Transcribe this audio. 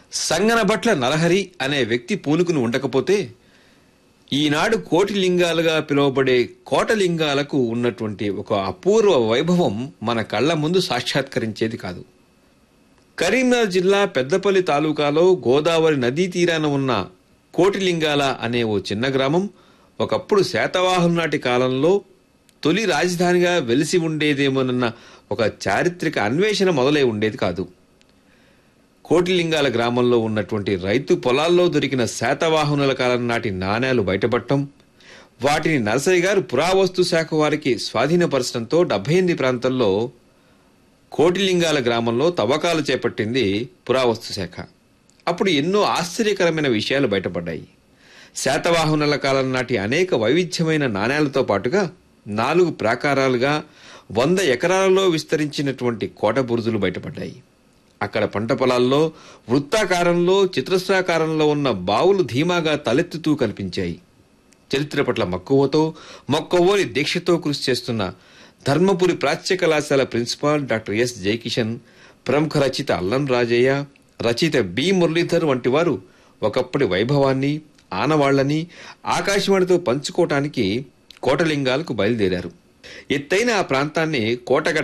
సంగనబట్ల నరహరి అనే వ్యక్తి పూనుకుని ఉండకపోతే ఈనాడు కోటి లింగాలుగా పిలువబడే కోటలింగాలకు ఉన్నటువంటి ఒక అపూర్వ వైభవం మన కళ్ళ ముందు సాక్షాత్కరించేది కాదు కరీంనగర్ జిల్లా పెద్దపల్లి తాలూకాలో గోదావరి నదీ తీరాన ఉన్న కోటిలింగాల అనే ఓ చిన్న గ్రామం ఒకప్పుడు శాతవాహనం నాటి కాలంలో తొలి రాజధానిగా వెలిసి ఉండేదేమోనన్న ఒక చారిత్రక అన్వేషణ మొదలై ఉండేది కాదు కోటిలింగాల గ్రామంలో ఉన్నటువంటి రైతు పొలాల్లో దొరికిన శాతవాహనుల కాలం నాటి నాణేలు బయటపడటం వాటిని నరసయ్య గారు పురావస్తు శాఖ వారికి స్వాధీనపరచడంతో డెబ్బై ఎనిమిది ప్రాంతంలో కోటిలింగాల గ్రామంలో తవ్వకాలు చేపట్టింది పురావస్తు శాఖ అప్పుడు ఎన్నో ఆశ్చర్యకరమైన విషయాలు బయటపడ్డాయి శాతవాహనుల కాలం నాటి అనేక వైవిధ్యమైన నాణేలతో పాటుగా నాలుగు ప్రాకారాలుగా వంద ఎకరాలలో విస్తరించినటువంటి కోట బురుజులు బయటపడ్డాయి అక్కడ పంట పొలాల్లో వృత్తాకారంలో చతురస్రాకారంలో ఉన్న బావులు ధీమాగా తలెత్తుతూ కనిపించాయి చరిత్ర పట్ల మక్కువతో మొక్కవోని దీక్షతో కృషి చేస్తున్న ధర్మపురి ప్రాచ్య కళాశాల ప్రిన్సిపాల్ డాక్టర్ ఎస్ జయకిషన్ ప్రముఖ రచయిత అల్లం రాజయ్య రచయిత బి మురళీధర్ వంటి వారు ఒకప్పటి వైభవాన్ని ఆనవాళ్లని ఆకాశవాణితో పంచుకోవటానికి కోటలింగాలకు బయలుదేరారు ఎత్తైన ఆ ప్రాంతాన్ని కోటగడ్డ